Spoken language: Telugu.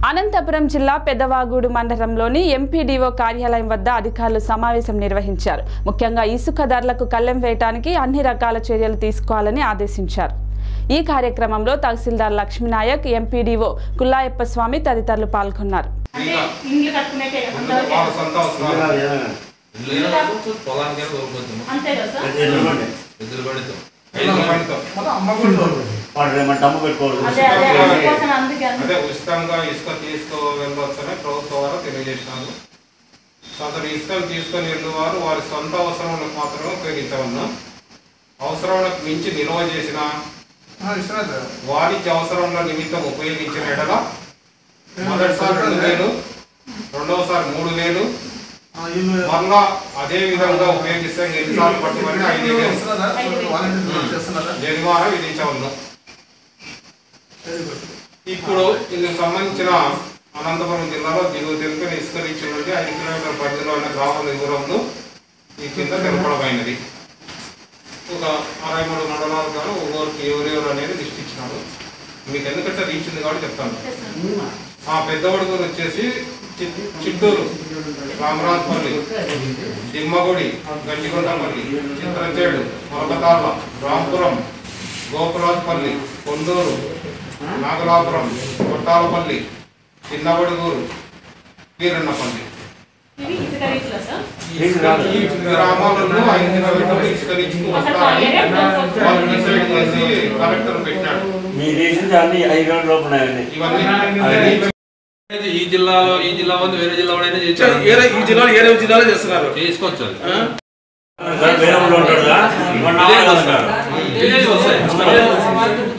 అనంతపురం జిల్లా పెద్దవాగూడు మండలంలోని ఎంపీడీఓ కార్యాలయం వద్ద అధికారులు సమావేశం నిర్వహించారు ముఖ్యంగా ఇసుక ధరలకు కళ్ళెం వేయడానికి అన్ని రకాల చర్యలు తీసుకోవాలని ఆదేశించారు ఈ కార్యక్రమంలో తహసీల్దార్ లక్ష్మీనాయక్ ఎంపీడీఓ కుల్లాయప్ప స్వామి తదితరులు పాల్గొన్నారు అంటే ఇండ్లు కట్టుకునేకే అంతవరకే వాళ్ళ సొంత అవసరాలు ఇల్లు లేనప్పుడు పొలానికి దొరుకుతుంది అంతే కదా సార్ ఎదురు పడితే ఐదు పనితో. వాడు ఏమంటే అమ్మ పెట్టుకోవాలి అదే అదే అందుకోసం అందుకే అందుకే. అదే ఉచితంగా ఇసుక తీసుకో వెళ్ళవచ్చని ప్రభుత్వం వారు తెలియజేసినారు సో అతను ఇసుకను తీసుకొని వెళ్ళేవారు వారి సొంత అవసరములకు మాత్రమే ఉపయోగించవలను అవసరములకు మించి నిల్వ చేసిన వాణిజ్య అవసరముల నిమిత్తం ఉపయోగించిన ఎడల మొదటిసారి రెండు వేలు రెండవసారి మూడు వేలు మళ్ళా అదే విధంగా ఉపయోగిస్తే ఎన్నిసార్లు పట్టుబడి ఐదు వేలు జరిమానా విధించవలను ఇప్పుడు ఇందుకు సంబంధించిన అనంతపురం జిల్లాలో దిగువ తెలుపుని ఇసుక రీచ్ నుండి ఐదు కిలోమీటర్ల పరిధిలో ఉన్న గ్రామాల దూరంలో ఈ కింద తెలపడమైనది ఒక అరవై మూడు మండలాలు గాను ఒక్కొక్కరికి ఎవరెవరు అనేది లిస్ట్ ఇచ్చినారు మీకు ఎందుకంటే రీచ్ ఉంది కాబట్టి చెప్తాను ఆ పెద్దవడుగురు వచ్చేసి చి- చిత్తూరు రామరాజపల్లి దిమ్మగుడి గంజికొండపల్లి చిత్రచేడు మొలకతాళ్ళ రాంపురం గోపురాజపల్లి కొండూరు నాగలాపురం కొట్టాలపల్లి చిన్నబడుగూరు వీరన్నపల్లి ఇవి ఇసుక రీచ్లో సార్ ఈ గ్రామాలలో ఐదు కిలోమీటర్లు ఇసుక రీచ్కి అసలు వస్తారని ఏరియా క్లోజ్ వాళ్ళు అవుతుంది. డిసైడ్ చేసి కలెక్టర్ పెట్టాడు మీ రీసెంట్ అన్ని ఐదు గంటల లోపు ఉన్నాయండి ఇవన్నీ అయితే ఈ జిల్లాలో ఈ జిల్లా ఉంది వేరే జిల్లా వాడైనా చేయొచ్చు. ఏరే ఈ జిల్లాలో ఏరే జిల్లాలో చేస్తున్నారు చేసుకోవచ్చు అది. వేరే ఊళ్ళో ఉంటాడు కదా ఇవాళ నాలుగు వస్తారు విలేజ్ వస్తాయి